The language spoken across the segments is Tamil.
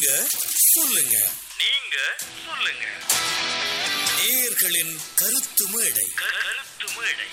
நீங்க சொல்லுங்க நீங்க சொல்லுங்க நேயர்களின் கருத்து மேடை கருத்து மேடை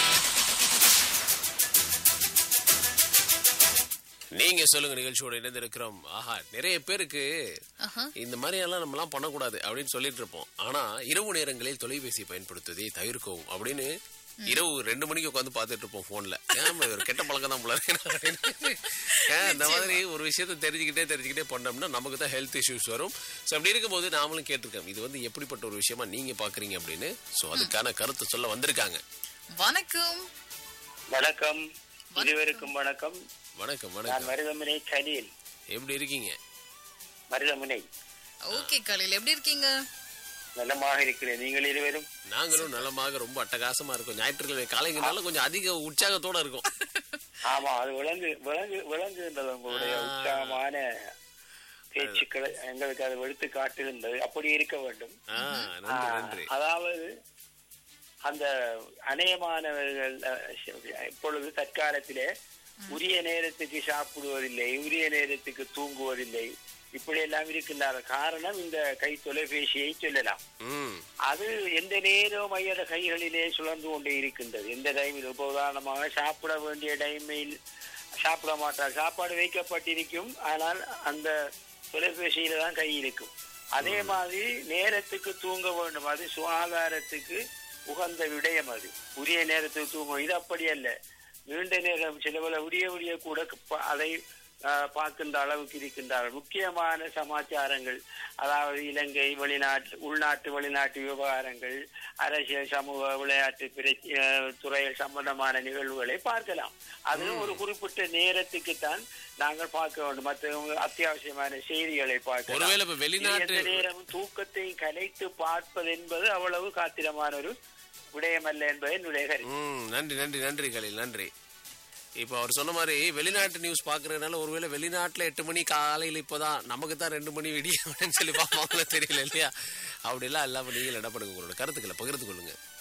நீங்க சொல்லுங்க நிகழ்ச்சியோட இணைந்திருக்கிறோம் ஆஹா நிறைய பேருக்கு ஆஹா. இந்த மாதிரி எல்லாம் நம்ம எல்லாம் பண்ணக்கூடாது அப்படின்னு சொல்லிட்டு இருப்போம் ஆனா இரவு நேரங்களில் தொலைபேசி பயன்படுத்துவதை தவிர்க்கவும் அப்படின்னு இரவு ரெண்டு மணிக்கு உட்காந்து பார்த்துட்டு இருப்போம் போன்ல ஏன் ஒரு கெட்ட பழக்கம் தான் போல இருக்கு அப்படின்னு. ஏன் இந்த மாதிரி ஒரு விஷயத்தை தெரிஞ்சுக்கிட்டே தெரிஞ்சுக்கிட்டே பண்ணோம்னா நமக்கு தான் ஹெல்த் இஷ்யூஸ் வரும் ஸோ அப்படி இருக்கும்போது நாமளும் கேட்டிருக்கோம் இது வந்து எப்படிப்பட்ட ஒரு விஷயமா நீங்க பாக்குறீங்க அப்படின்னு ஸோ அதுக்கான கருத்து சொல்ல வந்திருக்காங்க வணக்கம் வணக்கம் இருவருக்கும் வணக்கம் வணக்கம் நான் வணக்கம் மருதமுனை கலீல் எப்படி இருக்கீங்க மருதமுனை ஓகே காலையில் எப்படி இருக்கீங்க நலமாக இருக்கிறேன் நீங்கள் இருவரும் நாங்களும் நலமாக ரொம்ப அட்டகாசமா இருக்கும் ஞாயிற்றுக்கிழமை காலைங்கனால கொஞ்சம் அதிக உற்சாகத்தோட இருக்கும் ஆமா அது விளங்கு விளங்கு விளங்குகின்றது உங்களுடைய ஆ. உற்சாகமான பேச்சுக்களை எங்களுக்கு அது வெளுத்து காட்டுகின்றது அப்படி இருக்க வேண்டும் ஆ, ஆ, நன்றி நன்றி அதாவது அந்த அநேகமானவர்கள் அஹ், இப்பொழுது தற்காலத்திலே உரிய நேரத்துக்கு சாப்பிடுவதில்லை உரிய நேரத்துக்கு தூங்குவதில்லை இப்படி எல்லாம் இருக்கின்றார் காரணம் இந்த கை தொலைபேசியை சொல்லலாம் ம் அது எந்த நேரம் மையத கைகளிலே சுழன்று கொண்டே இருக்கின்றது எந்த டைமில் இப்போ உதாரணமாக சாப்பிட வேண்டிய டைமில் சாப்பிட மாட்டார் சாப்பாடு வைக்கப்பட்டிருக்கும் ஆனால் அந்த தொலைபேசியில தான் கை இருக்கும் அதே மாதிரி நேரத்துக்கு தூங்க வேண்டும் அது சுகாதாரத்துக்கு உகந்த விடயம் அது உரிய நேரத்துக்கு தூங்கும் இது அப்படி அல்ல நீண்ட நேரம் சிலவள உரிய உரிய கூட ப- அதை ஆஹ், பார்க்கின்ற அளவுக்கு இருக்கின்றார்கள் முக்கியமான சமாச்சாரங்கள் அதாவது இலங்கை வெளிநாட்டு உள்நாட்டு வெளிநாட்டு விவகாரங்கள் அரசியல் சமூக விளையாட்டு பிரச்ச- ஆஹ், துறைகள் சம்பந்தமான நிகழ்வுகளை பார்க்கலாம் அதுவும் ஒரு குறிப்பிட்ட நேரத்துக்கு தான் நாங்கள் பார்க்க வேண்டும் மற்றவங்க அத்தியாவசியமான செய்திகளை பார்க்கலாம் ஒருவேளை இப்ப வெளிநாட்டு- இது எந்த நேரமும் தூக்கத்தை கலைத்து பார்ப்பது என்பது அவ்வளவு காத்திரமான ஒரு விடயமல்ல என்பது என்னுடைய கருத்து ம் நன்றி நன்றி நன்றி கலில் நன்றி இப்போ அவர் சொன்ன மாதிரி வெளிநாட்டு நியூஸ் பாக்குறதுனால ஒருவேளை வெளிநாட்டுல எட்டு மணி காலையில இப்போதான் நமக்கு தான் ரெண்டு மணி விடிய அப்படின்னு சொல்லி பார்ப்பாங்களோ தெரியல இல்லையா அப்படிலாம் இல்லாம நீங்கள் என்ன பண்ணுங்க உங்களோட கருத்துக்களை பகிர்ந்து கொள்ளுங்க